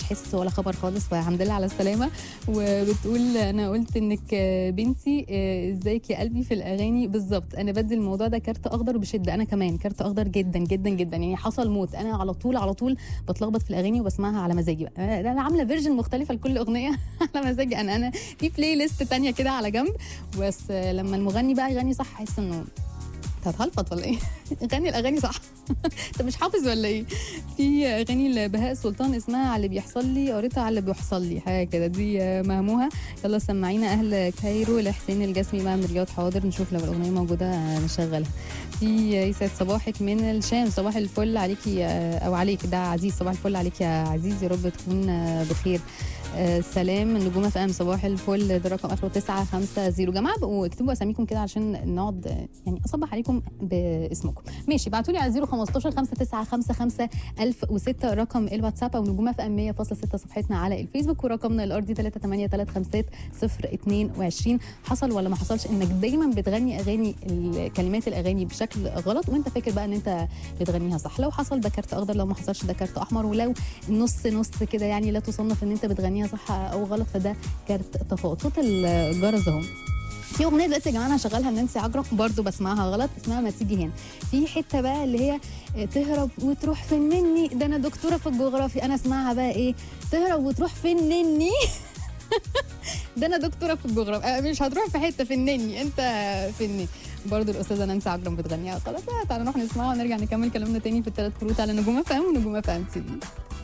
حس ولا خبر خالص فالحمد لله على السلامه وبتقول انا قلت انك آه، بنتي آه، ازيك يا قلبي في الاغاني بالظبط انا بدي الموضوع ده كارت اخضر بشده انا كمان كارت اخضر جدا جدا جدا يعني حصل موت انا على طول على طول بتلخبط في الاغاني وبسمعها على مزاجي بقى انا أنا عامله فيرجن مختلفه لكل اغنيه على مزاجي انا انا في بلاي ليست تانية كده على جنب بس آه، لما المغني بقى يغني صح احس انه انت هتهلفط ولا ايه؟ غني الاغاني صح انت مش حافظ ولا ايه؟ في اغاني لبهاء سلطان اسمها على اللي بيحصل لي قريتها على اللي بيحصل لي حاجه كده دي آه، مهموها يلا سمعينا اهل كايرو لحسين الجسمي بقى من رياض حاضر نشوف لو الاغنيه موجوده آه، نشغلها في يسعد صباحك من الشام صباح الفل عليكي آه، او عليك ده عزيز صباح الفل عليك يا عزيز يا رب تكون آه، بخير آه، سلام النجوم اف ام صباح الفل ده رقم اخره 950 جماعه بقوا اكتبوا اساميكم كده عشان نقعد آه، يعني اصبح عليكم باسمكم ماشي ابعتوا لي على 015 5955 1006 رقم الواتساب او نجوم اف ام 100.6 صفحتنا على الفيسبوك ورقمنا الارضي 38350 حصل ولا ما حصلش انك دايما بتغني اغاني ال- كلمات الاغاني بشكل غلط وانت فاكر بقى ان انت بتغنيها صح لو حصل ده كارت اخضر لو ما حصلش ده كارت احمر ولو نص نص كده يعني لا تصنف ان انت بتغنيها صح او غلط فده كارت تفاوت صوت الجرس اهو في اغنيه دلوقتي يا جماعه انا هشغلها لنانسي عجرم برضو بسمعها غلط اسمها ما تيجي هنا في حته بقى اللي هي تهرب وتروح فين مني ده انا دكتوره في الجغرافيا انا اسمعها بقى ايه تهرب وتروح فين مني ده انا دكتوره في الجغرافيا آه، مش هتروح في حته فنني انت فني برضو الاستاذه نانسي عجرم بتغنيها خلاص بقى تعالى نروح نسمعها ونرجع نكمل كلامنا تاني في الثلاث كروت على نجوم افهم ونجوم افهم تي في